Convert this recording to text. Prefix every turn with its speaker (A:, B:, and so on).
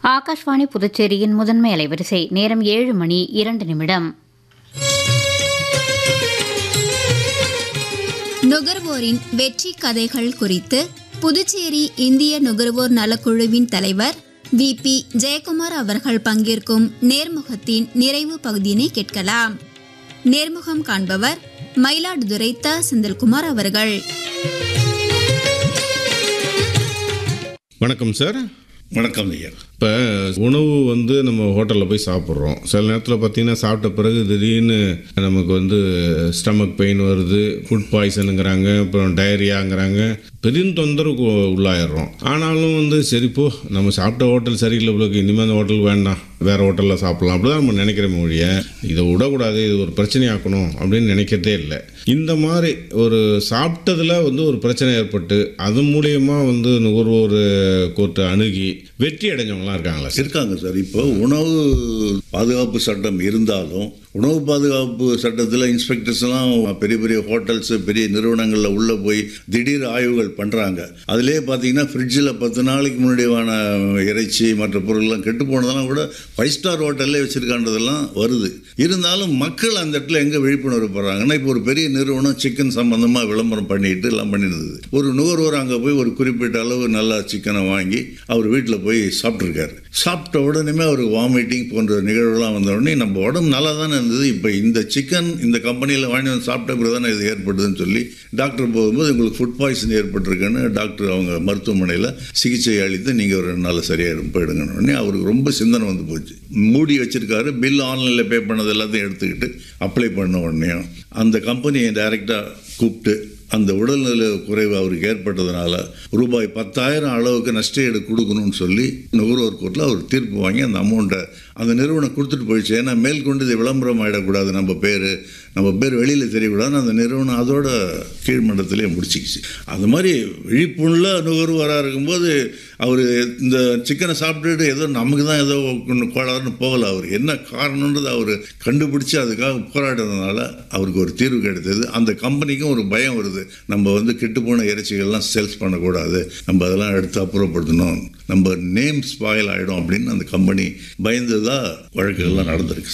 A: ஆகாஷ்வாணி புதுச்சேரியின் முதன்மை அலைவரிசை நேரம் ஏழு மணி இரண்டு நிமிடம்
B: நுகர்வோரின் வெற்றி கதைகள் குறித்து புதுச்சேரி இந்திய நுகர்வோர் நலக்குழுவின் தலைவர் வி பி ஜெயக்குமார் அவர்கள் பங்கேற்கும் நேர்முகத்தின் நிறைவு பகுதியினை கேட்கலாம் நேர்முகம் காண்பவர் மயிலாடுதுறை த செந்தில்குமார் அவர்கள்
C: வணக்கம் சார்
D: வணக்கம் ஐயா
C: இப்போ உணவு வந்து நம்ம ஹோட்டலில் போய் சாப்பிட்றோம் சில நேரத்தில் பார்த்தீங்கன்னா சாப்பிட்ட பிறகு திடீர்னு நமக்கு வந்து ஸ்டமக் பெயின் வருது ஃபுட் பாய்சனுங்கிறாங்க அப்புறம் டயரியாங்கிறாங்க பெரும் தொந்தரவுக்கு உள்ளாயிடுறோம் ஆனாலும் வந்து சரி போ நம்ம சாப்பிட்ட ஹோட்டல் சரியில்லை இவ்வளோக்கு இனிமேல் அந்த ஹோட்டல் வேண்டாம் வேறு ஹோட்டலில் சாப்பிட்லாம் அப்படி தான் நம்ம நினைக்கிறோம் ஒழிய இதை விடக்கூடாது இது ஒரு பிரச்சனையாக்கணும் அப்படின்னு நினைக்கிறதே இல்லை இந்த மாதிரி ஒரு சாப்பிட்டதில் வந்து ஒரு பிரச்சனை ஏற்பட்டு அது மூலியமா வந்து நுகர்வோர் கோர்ட்டை அணுகி வெற்றி அடைஞ்சவங்களாம் இருக்காங்களா சார்
D: இருக்காங்க சார் இப்போ உணவு பாதுகாப்பு சட்டம் இருந்தாலும் உணவு பாதுகாப்பு சட்டத்தில் இன்ஸ்பெக்டர்ஸ்லாம் பெரிய பெரிய ஹோட்டல்ஸ் பெரிய நிறுவனங்களில் உள்ளே போய் திடீர் ஆய்வுகள் பண்ணுறாங்க அதிலே பார்த்தீங்கன்னா ஃப்ரிட்ஜில் பத்து நாளைக்கு முன்னாடியான இறைச்சி மற்ற பொருள்லாம் கெட்டு போனதெல்லாம் கூட ஃபைவ் ஸ்டார் ஹோட்டல்லே வச்சுருக்கான்றதெல்லாம் வருது இருந்தாலும் மக்கள் அந்த இடத்துல எங்கே விழிப்புணர்வு போடுறாங்கன்னா இப்போ ஒரு பெரிய நிறுவனம் சிக்கன் சம்மந்தமாக விளம்பரம் பண்ணிட்டு எல்லாம் பண்ணியிருந்தது ஒரு நுகர்வோர் அங்கே போய் ஒரு குறிப்பிட்ட அளவு நல்ல சிக்கனை வாங்கி அவர் வீட்டில் போய் சாப்பிட்ருக்காரு சாப்பிட்ட உடனே அவருக்கு வாமிட்டிங் போன்ற நிகழ்வுலாம் வந்த உடனே நம்ம உடம்பு நல்லா தானே இருந்தது இப்போ இந்த சிக்கன் இந்த கம்பெனியில் வாங்கி வந்து சாப்பிட்ட பிறகு தானே இது ஏற்படுதுன்னு சொல்லி டாக்டர் போகும்போது உங்களுக்கு ஃபுட் பாய்சன் ஏற்பட்டிருக்குன்னு டாக்டர் அவங்க மருத்துவமனையில் சிகிச்சை அளித்து நீங்கள் ஒரு ரெண்டு நாள் சரியாயிடும் போயிடுங்கன்னு உடனே அவருக்கு ரொம்ப சிந்தனை வந்து போச்சு மூடி வச்சிருக்காரு பில் ஆன்லைனில் பே பண்ணது எல்லாத்தையும் எடுத்துக்கிட்டு அப்ளை பண்ண உடனே அந்த கம்பெனியை டைரெக்டாக கூப்பிட்டு அந்த உடல்நல குறைவு அவருக்கு ஏற்பட்டதுனால ரூபாய் பத்தாயிரம் அளவுக்கு நஷ்டஈடு கொடுக்கணும்னு சொல்லி நுகர்வோர் கோர்ட்டில் அவர் தீர்ப்பு வாங்கி அந்த அமௌண்ட்டை அந்த நிறுவனம் கொடுத்துட்டு போயிடுச்சு ஏன்னா மேற்கொண்டு இது விளம்பரம் ஆகிடக்கூடாது நம்ம பேர் நம்ம பேர் வெளியில் தெரியக்கூடாதுன்னு அந்த நிறுவனம் அதோட கீழ்மண்டத்திலே முடிச்சிக்கிச்சு அது மாதிரி விழிப்புள்ள நுகர்வோராக இருக்கும்போது அவர் இந்த சிக்கனை சாப்பிட்டுட்டு ஏதோ நமக்கு தான் ஏதோ ஒண்ணு கோளாறுன்னு போகலை அவர் என்ன காரணன்றது அவர் கண்டுபிடிச்சு அதுக்காக போராடுறதுனால அவருக்கு ஒரு தீர்வு கிடைத்தது அந்த கம்பெனிக்கும் ஒரு பயம் வருது நம்ம வந்து கெட்டுப்போன இறைச்சிகள்லாம் சேல்ஸ் பண்ணக்கூடாது நம்ம அதெல்லாம் எடுத்து அப்புறப்படுத்தணும் நம்ம நேம் ஸ்பாயில் ஆகிடும் அப்படின்னு அந்த கம்பெனி பயந்ததா வழக்குகள்லாம் நடந்திருக்கு